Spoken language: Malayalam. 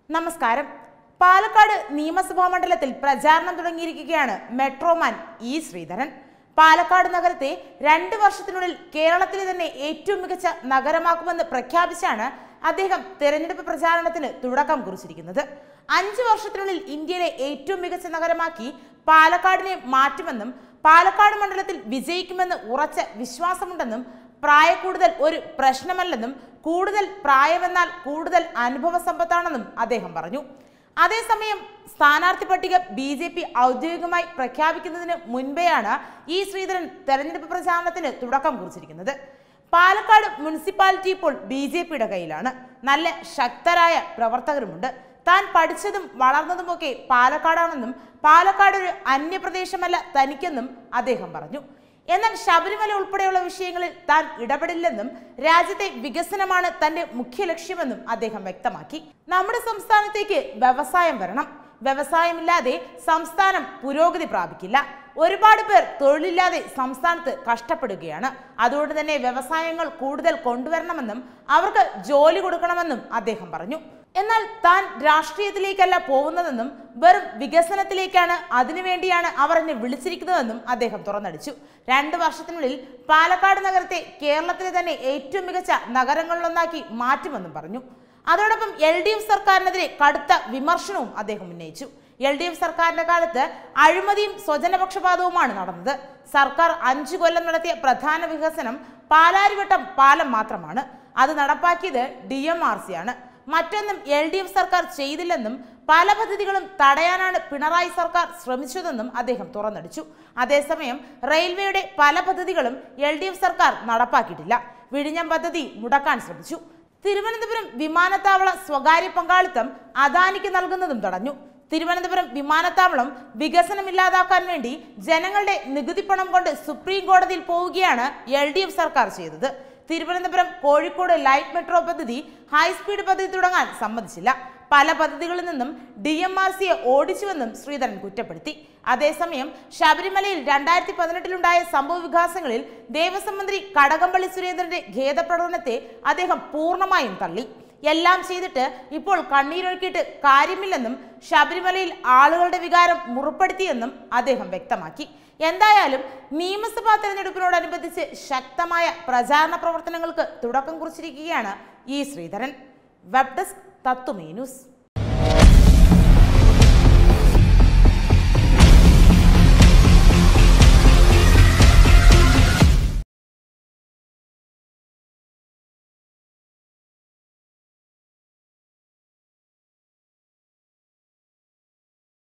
നമസ്കാരം പാലക്കാട് നിയമസഭാ മണ്ഡലത്തിൽ പ്രചാരണം തുടങ്ങിയിരിക്കുകയാണ് മെട്രോമാൻ ഇ ശ്രീധരൻ പാലക്കാട് നഗരത്തെ രണ്ട് വർഷത്തിനുള്ളിൽ കേരളത്തിലെ തന്നെ ഏറ്റവും മികച്ച നഗരമാക്കുമെന്ന് പ്രഖ്യാപിച്ചാണ് അദ്ദേഹം തെരഞ്ഞെടുപ്പ് പ്രചാരണത്തിന് തുടക്കം കുറിച്ചിരിക്കുന്നത് അഞ്ചു വർഷത്തിനുള്ളിൽ ഇന്ത്യയിലെ ഏറ്റവും മികച്ച നഗരമാക്കി പാലക്കാടിനെ മാറ്റുമെന്നും പാലക്കാട് മണ്ഡലത്തിൽ വിജയിക്കുമെന്ന് ഉറച്ച വിശ്വാസമുണ്ടെന്നും പ്രായക്കൂടുതൽ ഒരു പ്രശ്നമല്ലെന്നും കൂടുതൽ പ്രായമെന്നാൽ കൂടുതൽ അനുഭവ സമ്പത്താണെന്നും അദ്ദേഹം പറഞ്ഞു അതേസമയം സ്ഥാനാർത്ഥി പട്ടിക ബി ജെ പി ഔദ്യോഗികമായി പ്രഖ്യാപിക്കുന്നതിന് മുൻപെയാണ് ഈ ശ്രീധരൻ തെരഞ്ഞെടുപ്പ് പ്രചാരണത്തിന് തുടക്കം കുറിച്ചിരിക്കുന്നത് പാലക്കാട് മുനിസിപ്പാലിറ്റി ഇപ്പോൾ ബി ജെ പിയുടെ കയ്യിലാണ് നല്ല ശക്തരായ പ്രവർത്തകരുമുണ്ട് താൻ പഠിച്ചതും വളർന്നതുമൊക്കെ പാലക്കാടാണെന്നും പാലക്കാട് ഒരു അന്യപ്രദേശമല്ല തനിക്കെന്നും അദ്ദേഹം പറഞ്ഞു എന്നാൽ ശബരിമല ഉൾപ്പെടെയുള്ള വിഷയങ്ങളിൽ താൻ ഇടപെടില്ലെന്നും രാജ്യത്തെ വികസനമാണ് തന്റെ മുഖ്യ ലക്ഷ്യമെന്നും അദ്ദേഹം വ്യക്തമാക്കി നമ്മുടെ സംസ്ഥാനത്തേക്ക് വ്യവസായം വരണം വ്യവസായമില്ലാതെ സംസ്ഥാനം പുരോഗതി പ്രാപിക്കില്ല ഒരുപാട് പേർ തൊഴിലില്ലാതെ സംസ്ഥാനത്ത് കഷ്ടപ്പെടുകയാണ് അതുകൊണ്ട് തന്നെ വ്യവസായങ്ങൾ കൂടുതൽ കൊണ്ടുവരണമെന്നും അവർക്ക് ജോലി കൊടുക്കണമെന്നും അദ്ദേഹം പറഞ്ഞു എന്നാൽ താൻ രാഷ്ട്രീയത്തിലേക്കല്ല പോകുന്നതെന്നും വെറും വികസനത്തിലേക്കാണ് അതിനുവേണ്ടിയാണ് അവർ എന്നെ വിളിച്ചിരിക്കുന്നതെന്നും അദ്ദേഹം തുറന്നടിച്ചു രണ്ട് വർഷത്തിനുള്ളിൽ പാലക്കാട് നഗരത്തെ കേരളത്തിലെ തന്നെ ഏറ്റവും മികച്ച നഗരങ്ങളിലൊന്നാക്കി മാറ്റുമെന്നും പറഞ്ഞു അതോടൊപ്പം എൽ ഡി എഫ് സർക്കാരിനെതിരെ കടുത്ത വിമർശനവും അദ്ദേഹം ഉന്നയിച്ചു എൽ ഡി എഫ് സർക്കാരിന്റെ കാലത്ത് അഴിമതിയും സ്വജനപക്ഷപാതവുമാണ് നടന്നത് സർക്കാർ അഞ്ചു കൊല്ലം നടത്തിയ പ്രധാന വികസനം പാലാരിവട്ടം പാലം മാത്രമാണ് അത് നടപ്പാക്കിയത് ഡി എം ആർ സി ആണ് മറ്റൊന്നും എൽ ഡി എഫ് സർക്കാർ ചെയ്തില്ലെന്നും പല പദ്ധതികളും തടയാനാണ് പിണറായി സർക്കാർ ശ്രമിച്ചതെന്നും അദ്ദേഹം തുറന്നടിച്ചു അതേസമയം റെയിൽവേയുടെ പല പദ്ധതികളും എൽ ഡി എഫ് സർക്കാർ നടപ്പാക്കിയിട്ടില്ല വിഴിഞ്ഞം പദ്ധതി മുടക്കാൻ ശ്രമിച്ചു തിരുവനന്തപുരം വിമാനത്താവള സ്വകാര്യ പങ്കാളിത്തം അദാനിക്ക് നൽകുന്നതും തടഞ്ഞു തിരുവനന്തപുരം വിമാനത്താവളം വികസനമില്ലാതാക്കാൻ വേണ്ടി ജനങ്ങളുടെ നികുതി പണം കൊണ്ട് സുപ്രീം കോടതിയിൽ പോവുകയാണ് എൽ ഡി എഫ് സർക്കാർ ചെയ്തത് തിരുവനന്തപുരം കോഴിക്കോട് ലൈറ്റ് മെട്രോ പദ്ധതി ഹൈസ്പീഡ് പദ്ധതി തുടങ്ങാൻ സമ്മതിച്ചില്ല പല പദ്ധതികളിൽ നിന്നും ഡി എം ആർ സിയെ ഓടിച്ചുവെന്നും ശ്രീധരൻ കുറ്റപ്പെടുത്തി അതേസമയം ശബരിമലയിൽ രണ്ടായിരത്തി പതിനെട്ടിലുണ്ടായ സംഭവ വികാസങ്ങളിൽ ദേവസ്വം മന്ത്രി കടകംപള്ളി സുരേന്ദ്രന്റെ ഖേദപ്രകടനത്തെ അദ്ദേഹം പൂർണ്ണമായും തള്ളി എല്ലാം ചെയ്തിട്ട് ഇപ്പോൾ കണ്ണീരൊഴുക്കിയിട്ട് കാര്യമില്ലെന്നും ശബരിമലയിൽ ആളുകളുടെ വികാരം മുറിപ്പെടുത്തിയെന്നും അദ്ദേഹം വ്യക്തമാക്കി എന്തായാലും നിയമസഭാ തെരഞ്ഞെടുപ്പിനോടനുബന്ധിച്ച് ശക്തമായ പ്രചാരണ പ്രവർത്തനങ്ങൾക്ക് തുടക്കം കുറിച്ചിരിക്കുകയാണ് ഈ ശ്രീധരൻ വെബ് ഡെസ്ക് തത്തുമേ ന്യൂസ്